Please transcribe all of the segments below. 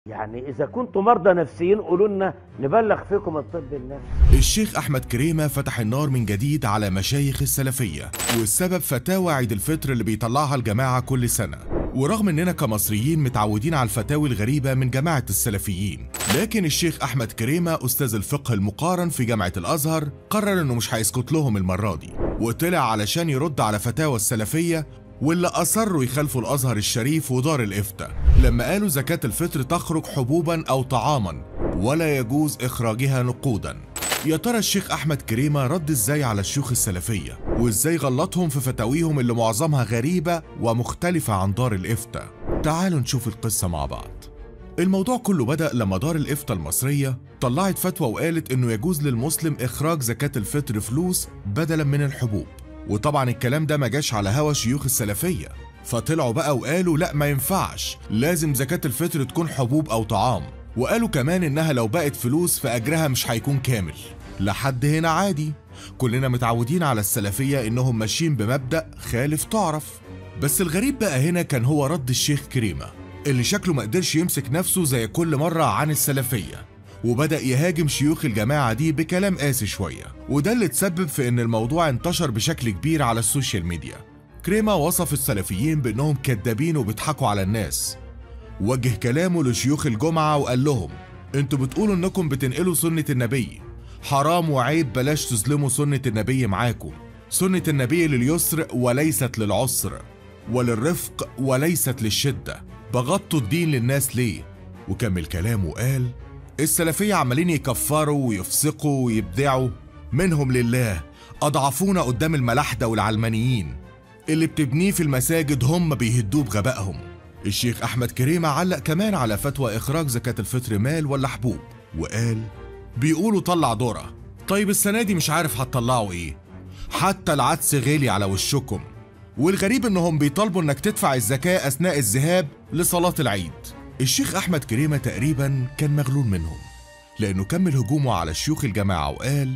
يعني اذا كنتم مرضى نفسيين قولوا لنا نبلغ فيكم الطب النفسي الشيخ أحمد كريمة فتح النار من جديد على مشايخ السلفية والسبب فتاوى عيد الفطر اللي بيطلعها الجماعة كل سنة ورغم اننا كمصريين متعودين على الفتاوي الغريبة من جماعة السلفيين لكن الشيخ أحمد كريمة أستاذ الفقه المقارن في جامعة الأزهر قرر انه مش هيسكت لهم المرة دي وطلع علشان يرد على فتاوى السلفية واللي أصروا يخالفوا الأزهر الشريف ودار الإفتاء لما قالوا زكاة الفطر تخرج حبوبا أو طعاما ولا يجوز إخراجها نقودا يا ترى الشيخ أحمد كريمة رد إزاي على الشيوخ السلفية وإزاي غلطهم في فتاويهم اللي معظمها غريبة ومختلفة عن دار الإفتاء تعالوا نشوف القصة مع بعض الموضوع كله بدأ لما دار الإفتاء المصرية طلعت فتوى وقالت إنه يجوز للمسلم إخراج زكاة الفطر فلوس بدلا من الحبوب وطبعا الكلام ده ما جاش على هوا شيوخ السلفية فطلعوا بقى وقالوا لا ما ينفعش لازم زكاة الفطر تكون حبوب أو طعام وقالوا كمان إنها لو بقت فلوس فأجرها مش هيكون كامل لحد هنا عادي كلنا متعودين على السلفية إنهم ماشيين بمبدأ خالف تعرف بس الغريب بقى هنا كان هو رد الشيخ كريمة اللي شكله ما قدرش يمسك نفسه زي كل مرة عن السلفية وبدأ يهاجم شيوخ الجماعة دي بكلام قاسي شوية وده اللي تسبب في إن الموضوع انتشر بشكل كبير على السوشيال ميديا كريما وصف السلفيين بأنهم كدابين وبيضحكوا على الناس وجه كلامه لشيوخ الجمعة وقال لهم انتوا بتقولوا انكم بتنقلوا سنة النبي حرام وعيب بلاش تظلموا سنة النبي معاكم سنة النبي لليسر وليست للعسر وللرفق وليست للشدة بغضتوا الدين للناس ليه وكمل كلامه وقال السلفية عمالين يكفروا ويفسقوا ويبدعوا منهم لله أضعفونا قدام الملاحدة والعلمانيين اللي بتبنيه في المساجد هم بيهدوه بغبائهم الشيخ أحمد كريمة علق كمان على فتوى إخراج زكاة الفطر مال ولا حبوب وقال بيقولوا طلع ذرة طيب السنة دي مش عارف هتطلعوا إيه حتى العدس غالي على وشكم والغريب إنهم بيطالبوا إنك تدفع الزكاة أثناء الذهاب لصلاة العيد الشيخ أحمد كريمة تقريبا كان مغلول منهم لأنه كمل هجومه على شيوخ الجماعة وقال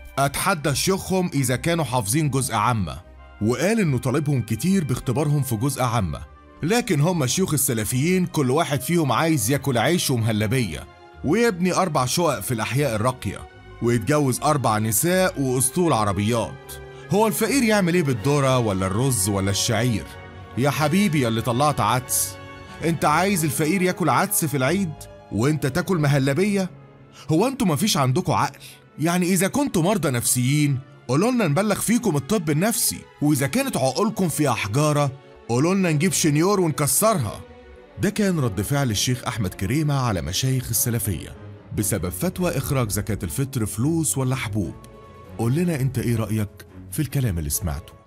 أتحدى شيوخهم إذا كانوا حافظين جزء عامة وقال إنه طالبهم كتير باختبارهم في جزء عامة لكن هم شيوخ السلفيين كل واحد فيهم عايز ياكل عيش ومهلبية ويبني أربع شقق في الأحياء الراقية ويتجوز أربع نساء وأسطول عربيات هو الفقير يعمل إيه بالذرة ولا الرز ولا الشعير يا حبيبي يا اللي طلعت عدس انت عايز الفقير ياكل عدس في العيد وانت تاكل مهلبية هو انتوا مفيش عندكم عقل يعني اذا كنتوا مرضى نفسيين قولوا لنا نبلغ فيكم الطب النفسي واذا كانت عقولكم فيها حجارة قولوا لنا نجيب شنيور ونكسرها ده كان رد فعل الشيخ احمد كريمة على مشايخ السلفية بسبب فتوى اخراج زكاة الفطر فلوس ولا حبوب قول لنا انت ايه رأيك في الكلام اللي سمعته